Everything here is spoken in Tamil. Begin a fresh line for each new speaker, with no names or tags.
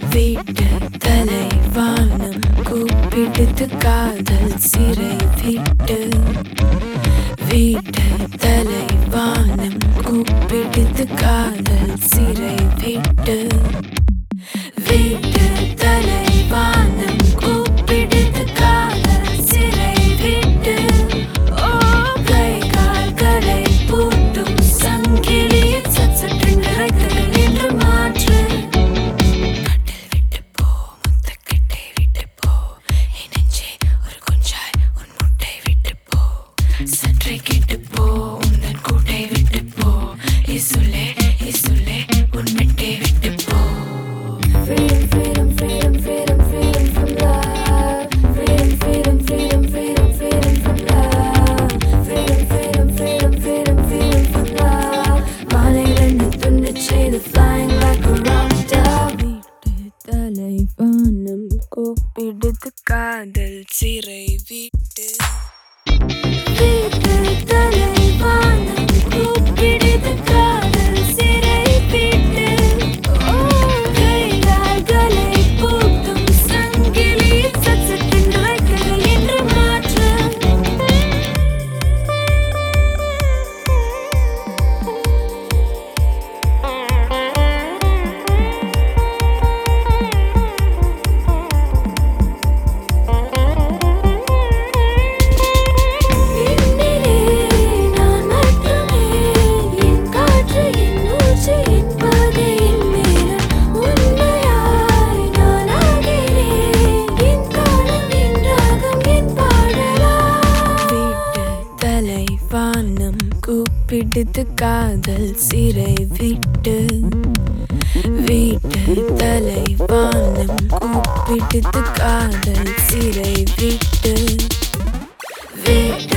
வீட்டு தலைவானம் கூப்பிடுது காதல் சிறை விட்டு வீட்டு தலைவானம் கூப்பிடுது காதல் சிறை விட்டு வீட்டு தலைவானம் கூப்பிடுது காதல் சிறை விட்டு ஓ கை கால்களை பூட்டும் சங்கிலியில் சச்சென்று ரெக்கைகள் என்று மாற்று கட்டில் விட்டு போ முத்தக்கட்டை விட்டு போ என் நெஞ்சே ஒரு குஞ்சாய் உன் முட்டை விட்டு போ சற்றே கெட்டு போ உந்தன் கூட்டை விட்டு போ இசுலே இசுலே உன் மெட்டை விட்டு போ Freedom, freedom, freedom, freedom, freedom from love. Freedom, freedom, freedom, freedom, freedom from love. Freedom, freedom, freedom, freedom, freedom from love. வானிலிருந்து துண்டச் செய்து flying like a rock dove. வீட்டு தலைவானம் கூப்பிடுது காதல் சிறை வீட்டு வீட்டு தலைவானம் கூப்பிடுது காதல் சிறை வீட்டு ஓ கைகால்களை பூட்டும் சங்கிலி சச்சென்று ரெக்கைகள் என்று மாற்று என்னிலே நான் மட்டுமே என் காற்று என் மூச்சு என் பாதை என் மேகம் உண்மையாய் நான் ஆகிறேன் என் காலம் என் ராகம் என் பாடலா வீட்டு தலைவானம் கூப்பிடுது காதல் சிறை விட்டு வீட்டு தலைவானம் கூப்பிடுது காதல் சிறை விட்டு வீட்டு